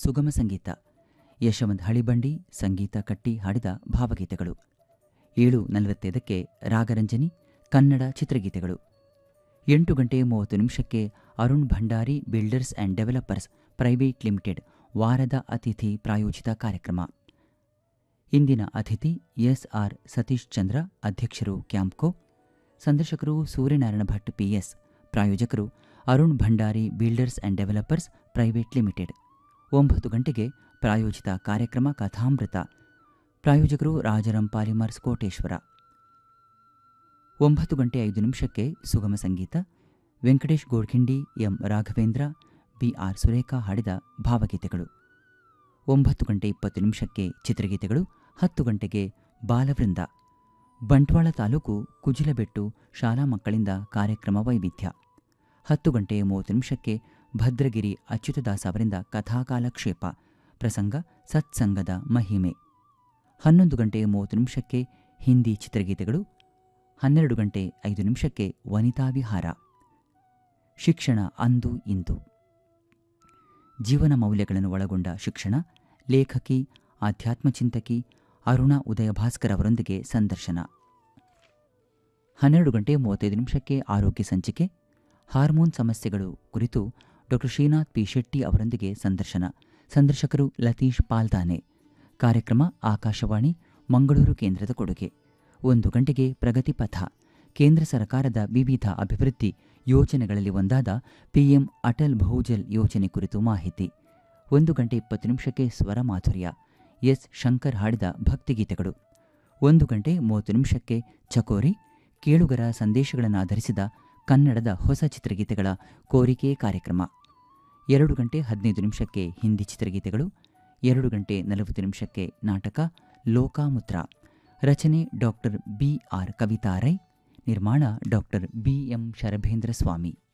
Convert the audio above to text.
ಸುಗಮ ಸಂಗೀತ ಯಶವಂತ್ ಹಳಿಬಂಡಿ ಸಂಗೀತ ಕಟ್ಟಿ ಹಾಡಿದ ಭಾವಗೀತೆಗಳು ಏಳು ನಲವತ್ತೈದಕ್ಕೆ ರಾಗರಂಜನಿ ಕನ್ನಡ ಚಿತ್ರಗೀತೆಗಳು ಎಂಟು ಗಂಟೆ ಮೂವತ್ತು ನಿಮಿಷಕ್ಕೆ Arun Bhandari builders and developers private limited ವಾರದ ಅತಿಥಿ ಪ್ರಾಯೋಜಿತ ಕಾರ್ಯಕ್ರಮ ಇಂದಿನ ಅತಿಥಿ ಎಸ್ ಆರ್ ಸತೀಶ್ ಚಂದ್ರ ಅಧ್ಯಕ್ಷರು ಕ್ಯಾಂಪ್ಕೋ ಸಂದರ್ಶಕರು ಸೂರ್ಯನಾರಾಯಣ ಭಟ್ ಪಿಎಸ್ ಪ್ರಾಯೋಜಕರು Arun Bhandari builders and developers private limited ಒಂಬತ್ತು ಗಂಟೆಗೆ ಪ್ರಾಯೋಜಿತ ಕಾರ್ಯಕ್ರಮ ಕಥಾಮೃತ ಪ್ರಾಯೋಜಕರು ರಾಜರಂ ಪಾಲಿಮರ್ಸ್ ಕೋಟೇಶ್ವರ ಒಂಬತ್ತು ಗಂಟೆ ಐದು ನಿಮಿಷಕ್ಕೆ ಸುಗಮ ಸಂಗೀತ Venkatesh Godkhindi M Raghavendra B R Surekha ಹಾಡಿದ ಭಾವಗೀತೆಗಳು ಒಂಬತ್ತು ಗಂಟೆ ಇಪ್ಪತ್ತು ನಿಮಿಷಕ್ಕೆ ಚಿತ್ರಗೀತೆಗಳು ಹತ್ತು ಗಂಟೆಗೆ ಬಾಲವೃಂದ ಬಂಟ್ವಾಳ ತಾಲೂಕು ಕುಜಿಲಬೆಟ್ಟು ಶಾಲಾ ಮಕ್ಕಳಿಂದ ಕಾರ್ಯಕ್ರಮ ವೈವಿಧ್ಯ ಹತ್ತು ಗಂಟೆ ಮೂವತ್ತು ನಿಮಿಷಕ್ಕೆ ಭದ್ರಗಿರಿ ಅಚ್ಯುತದಾಸ ಅವರಿಂದ ಕಥಾಕಾಲಕ್ಷೇಪ ಪ್ರಸಂಗ ಸತ್ಸಂಗದ ಮಹಿಮೆ ಹನ್ನೊಂದು ಗಂಟೆ ಮೂವತ್ತು ನಿಮಿಷಕ್ಕೆ ಹಿಂದಿ ಚಿತ್ರಗೀತೆಗಳು ಹನ್ನೆರಡು ಗಂಟೆ ಐದು ನಿಮಿಷಕ್ಕೆ ವನಿತಾ ವಿಹಾರ ಶಿಕ್ಷಣ ಅಂದು ಇಂದು ಜೀವನ ಮೌಲ್ಯಗಳನ್ನು ಒಳಗೊಂಡ ಶಿಕ್ಷಣ ಲೇಖಕಿ ಆಧ್ಯಾತ್ಮ ಚಿಂತಕಿ ಅರುಣ ಉದಯ ಭಾಸ್ಕರ್ ಅವರೊಂದಿಗೆ ಸಂದರ್ಶನ ಹನ್ನೆರಡು ಗಂಟೆ ಮೂವತ್ತೈದು ನಿಮಿಷಕ್ಕೆ ಆರೋಗ್ಯ ಸಂಚಿಕೆ ಹಾರ್ಮೋನ್ ಸಮಸ್ಯೆಗಳು ಕುರಿತು ಡಾಕ್ಟರ್ ಶ್ರೀನಾಥ್ ಪಿ ಶೆಟ್ಟಿ ಅವರೊಂದಿಗೆ ಸಂದರ್ಶನ ಸಂದರ್ಶಕರು ಲತೀಶ್ ಪಾಲ್ದಾನೆ ಕಾರ್ಯಕ್ರಮ ಆಕಾಶವಾಣಿ ಮಂಗಳೂರು ಕೇಂದ್ರದ ಕೊಡುಗೆ ಒಂದು ಗಂಟೆಗೆ ಪ್ರಗತಿ ಪಥ ಕೇಂದ್ರ ಸರ್ಕಾರದ ವಿವಿಧ ಅಭಿವೃದ್ಧಿ ಯೋಜನೆಗಳಲ್ಲಿ ಒಂದಾದ ಪಿಎಂ ಅಟಲ್ ಬಹುಜಲ್ ಯೋಜನೆ ಕುರಿತು ಮಾಹಿತಿ ಒಂದು ಗಂಟೆ ಇಪ್ಪತ್ತು ನಿಮಿಷಕ್ಕೆ ಸ್ವರ ಮಾಧುರ್ಯ ಎಸ್ ಶಂಕರ್ ಹಾಡಿದ ಭಕ್ತಿಗೀತೆಗಳು ಒಂದು ಗಂಟೆ ಮೂವತ್ತು ನಿಮಿಷಕ್ಕೆ ಚಕೋರಿ ಕೇಳುಗರ ಸಂದೇಶಗಳನ್ನು ಆಧರಿಸಿದ ಕನ್ನಡದ ಹೊಸ ಚಿತ್ರಗೀತೆಗಳ ಕೋರಿಕೆ ಕಾರ್ಯಕ್ರಮ ಎರಡು ಗಂಟೆ ಹದಿನೈದು ನಿಮಿಷಕ್ಕೆ ಹಿಂದಿ ಚಿತ್ರಗೀತೆಗಳು ಎರಡು ಗಂಟೆ ನಲವತ್ತು ನಿಮಿಷಕ್ಕೆ ನಾಟಕ ಲೋಕಾಮುದ್ರ ರಚನೆ doctor B R Kavitha Rai ನಿರ್ಮಾಣ ಡಾಕ್ಟರ್ ಬಿ ಎಂ ಶರಭೇಂದ್ರ ಸ್ವಾಮಿ